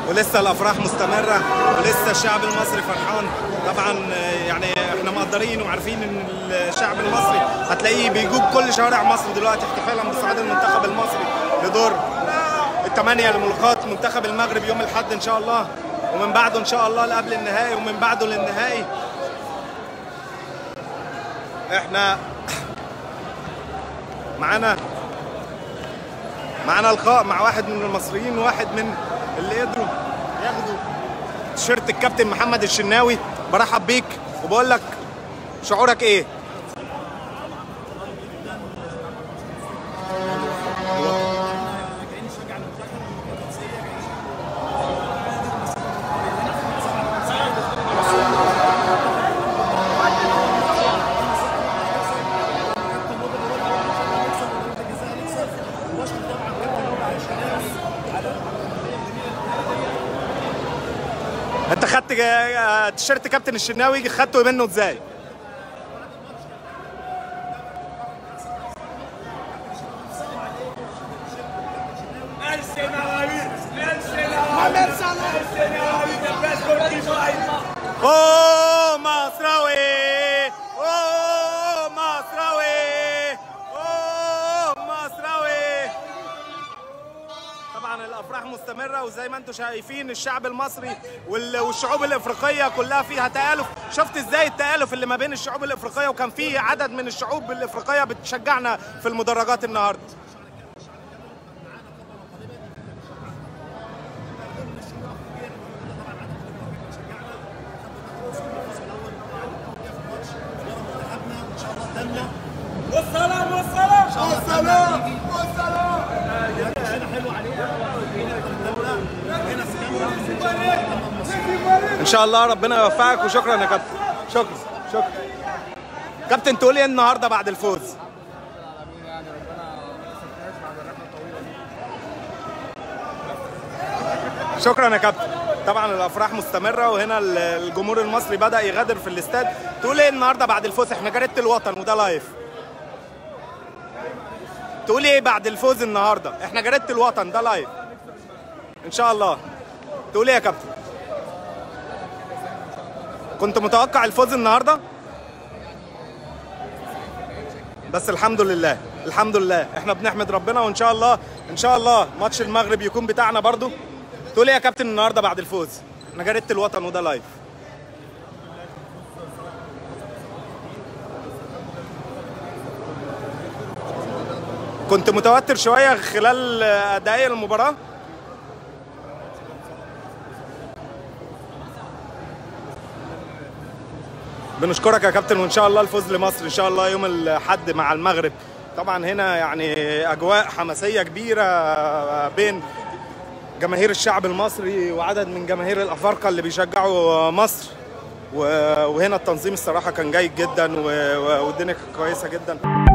ولسه الافراح مستمره ولسه الشعب المصري فرحان طبعا يعني احنا مقدرين وعارفين ان الشعب المصري هتلاقيه بيجوب كل شوارع مصر دلوقتي احتفالا بصعود المنتخب المصري لدور الثمانيه لملاقات منتخب المغرب يوم الاحد ان شاء الله ومن بعده ان شاء الله قبل النهائي ومن بعده للنهائي احنا معانا معانا لقاء مع واحد من المصريين وواحد من اللي قدروا ياخدوا تيشيرت الكابتن محمد الشناوي برحب بيك وبقول لك شعورك ايه؟ انت خدت جا- تيشيرت كابتن الشناوي خدته منه ازاي؟ اوه مصراوي اوه مصراوي اوه مصراوي طبعا الافراح مستمره وزي ما انتم شايفين الشعب المصري وال- والشعوب الافريقيه كلها فيها تالف شفت ازاي التالف اللي ما بين الشعوب الافريقيه وكان في عدد من الشعوب الافريقيه بتشجعنا في المدرجات النهارده والسلام والسلام والسلام والسلام ان شاء الله ربنا يوفقك وشكرا يا كابتن شكرا شكرا كابتن تقول ايه النهارده بعد الفوز يعني ربنا ما يسكتناش بعد الرحله الطويله دي شكرا يا كابتن طبعا الافراح مستمره وهنا ال- الجمهور المصري بدا يغادر في الاستاد تقول ايه النهارده بعد الفوز احنا جريده الوطن وده لايف تقول ايه بعد الفوز النهارده احنا جريده الوطن ده لايف ان شاء الله تقول ايه يا كابتن كنت متوقع الفوز النهارده بس الحمد لله الحمد لله احنا بنحمد ربنا وان شاء الله ان شاء الله ماتش المغرب يكون بتاعنا برضو تقول ايه يا كابتن النهارده بعد الفوز احنا جريده الوطن وده لايف كنت متوتر شويه خلال آه، دقايق المباراه بنشكرك يا كابتن وان شاء الله الفوز لمصر ان شاء الله يوم الاحد مع المغرب طبعا هنا يعني اجواء حماسيه كبيره بين جماهير الشعب المصري وعدد من جماهير الافارقه اللي بيشجعوا مصر و- وهنا التنظيم الصراحه كان جيد جدا و- و- والدنيا كانت كويسه جدا